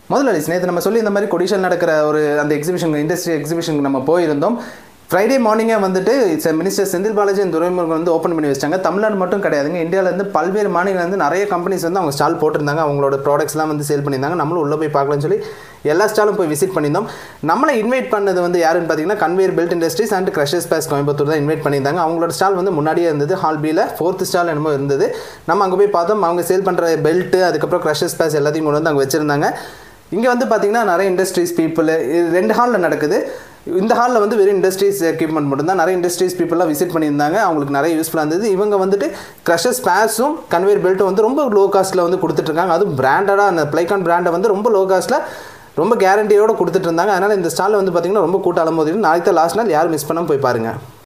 முதலாளி நேற்று நம்ம சொல்லி இந்த மாதிரி கொடிஷன் நடக்கிற ஒரு அந்த எக்ஸிபிஷன் இண்டஸ்ட்ரி எக்ஸிபிஷனுக்கு நம்ம போயிருந்தோம் ஃப்ரைடே மார்னிங்கே வந்துட்டு மினிஸ்டர் செந்தில் பாலாஜி துரைமுருகன் வந்து ஓப்பன் பண்ணி வச்சாங்க தமிழ்நாடு மட்டும் கிடையாதுங்க இந்தியாவிலேருந்து பல்வேறு மாநிலங்கள்லேருந்து நிறைய கம்பெனிஸ் வந்து அவங்க ஸ்டால் போட்டிருந்தாங்க அவங்களோட ப்ராடக்ட்ஸ்லாம் வந்து சேல் பண்ணியிருந்தாங்க நம்மளும் உள்ளே போய் பார்க்கலாம்னு சொல்லி எல்லா ஸ்டாலும் போய் விசிட் பண்ணியிருந்தோம் நம்மளை இன்வைட் பண்ணது வந்து யாருன்னு பார்த்தீங்கன்னா conveyor belt industries and crushers base Coimbatore தான் இன்வைட் பண்ணியிருந்தாங்க அவங்களோட ஸ்டால் வந்து முன்னாடியே இருந்தது ஹால் பியில் ஃபோர்த் ஸ்டால் என்னமோ இருந்தது நம்ம அங்கே போய் பார்த்தோம் அவங்க சேல் பண்ணுற பெல்ட்டு அதுக்கப்புறம் க்ரஷஸ் பேஸ் எல்லாத்தையும் கொண்டு வந்து அங்கே வச்சுருந்தாங்க இங்கே வந்து பார்த்தீங்கன்னா நிறைய இண்டஸ்ட்ரீஸ் பீப்புள் இது ரெண்டு ஹாலில் நடக்குது இந்த ஹாலில் வந்து வெறும் இண்டஸ்ட்ரீஸ் எக்யூப்மெண்ட் மட்டும்தான் நிறைய இண்டஸ்ட்ரீஸ் பீப்புளெலாம் விசிட் பண்ணியிருந்தாங்க அவங்களுக்கு நிறைய யூஸ்ஃபுல்லாக இருந்தது இவங்க வந்துட்டு க்ரஷஸ் ஸ்பேஸும் கன்வேர் பெல்ட்டும் வந்து ரொம்ப லோ காஸ்ட்டில் வந்து கொடுத்துட்ருக்காங்க அதுவும் பிராண்டடாக அந்த ப்ளைகான் பிராண்டை வந்து ரொம்ப லோ காஸ்ட்டில் ரொம்ப கேரண்டியோடு கொடுத்துட்டு இருந்தாங்க அதனால் இந்த ஸ்டாலில் வந்து பார்த்திங்கன்னா ரொம்ப கூட்டம் அலம்போது நாளைக்கு தான் லாஸ்ட் நாள் யாரும் மிஸ் பண்ணாமல் போய் பாருங்கள்